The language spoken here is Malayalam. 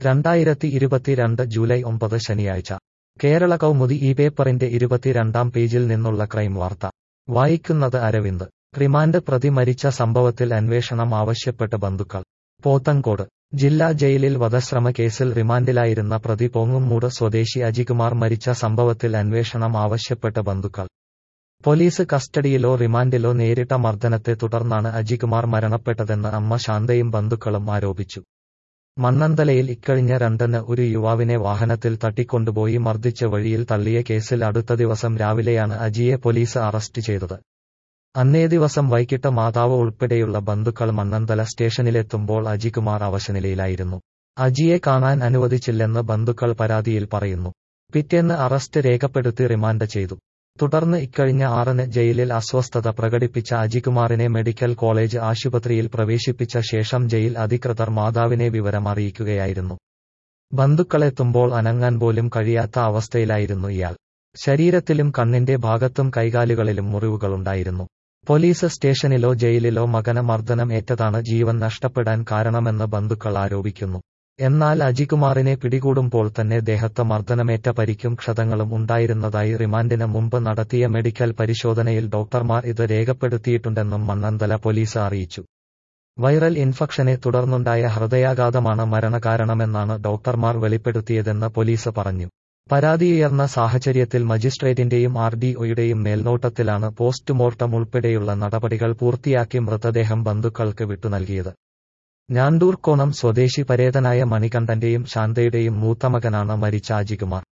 രണ്ടായിരത്തി ഇരുപത്തിരണ്ട് ജൂലൈ ഒമ്പത് ശനിയാഴ്ച കേരള കൗമുദി ഈ പേപ്പറിന്റെ ഇരുപത്തിരണ്ടാം പേജിൽ നിന്നുള്ള ക്രൈം വാർത്ത വായിക്കുന്നത് അരവിന്ദ് റിമാൻഡ് പ്രതി മരിച്ച സംഭവത്തിൽ അന്വേഷണം ആവശ്യപ്പെട്ട് ബന്ധുക്കൾ പോത്തങ്കോട് ജില്ലാ ജയിലിൽ വധശ്രമ കേസിൽ റിമാൻഡിലായിരുന്ന പ്രതി പോങ്ങുംമൂട് സ്വദേശി അജികുമാർ മരിച്ച സംഭവത്തിൽ അന്വേഷണം ആവശ്യപ്പെട്ട് ബന്ധുക്കൾ പോലീസ് കസ്റ്റഡിയിലോ റിമാൻഡിലോ നേരിട്ട മർദ്ദനത്തെ തുടർന്നാണ് അജികുമാർ മരണപ്പെട്ടതെന്ന് അമ്മ ശാന്തയും ബന്ധുക്കളും ആരോപിച്ചു മണ്ണന്തലയിൽ ഇക്കഴിഞ്ഞ രണ്ടിന് ഒരു യുവാവിനെ വാഹനത്തിൽ തട്ടിക്കൊണ്ടുപോയി മർദ്ദിച്ച വഴിയിൽ തള്ളിയ കേസിൽ അടുത്ത ദിവസം രാവിലെയാണ് അജിയെ പോലീസ് അറസ്റ്റ് ചെയ്തത് അന്നേ ദിവസം വൈകിട്ട് മാതാവ് ഉൾപ്പെടെയുള്ള ബന്ധുക്കൾ മണ്ണന്തല സ്റ്റേഷനിലെത്തുമ്പോൾ അജികുമാർ അവശനിലയിലായിരുന്നു അജിയെ കാണാൻ അനുവദിച്ചില്ലെന്ന് ബന്ധുക്കൾ പരാതിയിൽ പറയുന്നു പിറ്റേന്ന് അറസ്റ്റ് രേഖപ്പെടുത്തി റിമാൻഡ് ചെയ്തു തുടർന്ന് ഇക്കഴിഞ്ഞ ആറിന് ജയിലിൽ അസ്വസ്ഥത പ്രകടിപ്പിച്ച അജികുമാറിനെ മെഡിക്കൽ കോളേജ് ആശുപത്രിയിൽ പ്രവേശിപ്പിച്ച ശേഷം ജയിൽ അധികൃതർ മാതാവിനെ വിവരം അറിയിക്കുകയായിരുന്നു ബന്ധുക്കളെത്തുമ്പോൾ അനങ്ങാൻ പോലും കഴിയാത്ത അവസ്ഥയിലായിരുന്നു ഇയാൾ ശരീരത്തിലും കണ്ണിന്റെ ഭാഗത്തും കൈകാലുകളിലും മുറിവുകളുണ്ടായിരുന്നു പോലീസ് സ്റ്റേഷനിലോ ജയിലിലോ മകന മർദ്ദനം ഏറ്റതാണ് ജീവൻ നഷ്ടപ്പെടാൻ കാരണമെന്ന് ബന്ധുക്കൾ ആരോപിക്കുന്നു എന്നാൽ അജികുമാറിനെ പിടികൂടുമ്പോൾ തന്നെ ദേഹത്ത് മർദ്ദനമേറ്റ പരിക്കും ക്ഷതങ്ങളും ഉണ്ടായിരുന്നതായി റിമാൻഡിന് മുമ്പ് നടത്തിയ മെഡിക്കൽ പരിശോധനയിൽ ഡോക്ടർമാർ ഇത് രേഖപ്പെടുത്തിയിട്ടുണ്ടെന്നും മണ്ണന്തല പോലീസ് അറിയിച്ചു വൈറൽ ഇൻഫെക്ഷനെ തുടർന്നുണ്ടായ ഹൃദയാഘാതമാണ് മരണകാരണമെന്നാണ് ഡോക്ടർമാർ വെളിപ്പെടുത്തിയതെന്ന് പോലീസ് പറഞ്ഞു പരാതിയുയർന്ന സാഹചര്യത്തിൽ മജിസ്ട്രേറ്റിന്റെയും ആർ ഡി ഒയുടെയും മേൽനോട്ടത്തിലാണ് പോസ്റ്റ്മോർട്ടം ഉൾപ്പെടെയുള്ള നടപടികൾ പൂർത്തിയാക്കി മൃതദേഹം ബന്ധുക്കൾക്ക് വിട്ടുനൽകിയത് ഞാണ്ടൂർക്കോണം സ്വദേശി പരേതനായ മണികണ്ഠന്റെയും ശാന്തയുടെയും മൂത്തമകനാണ് മരിച്ച അജികുമാർ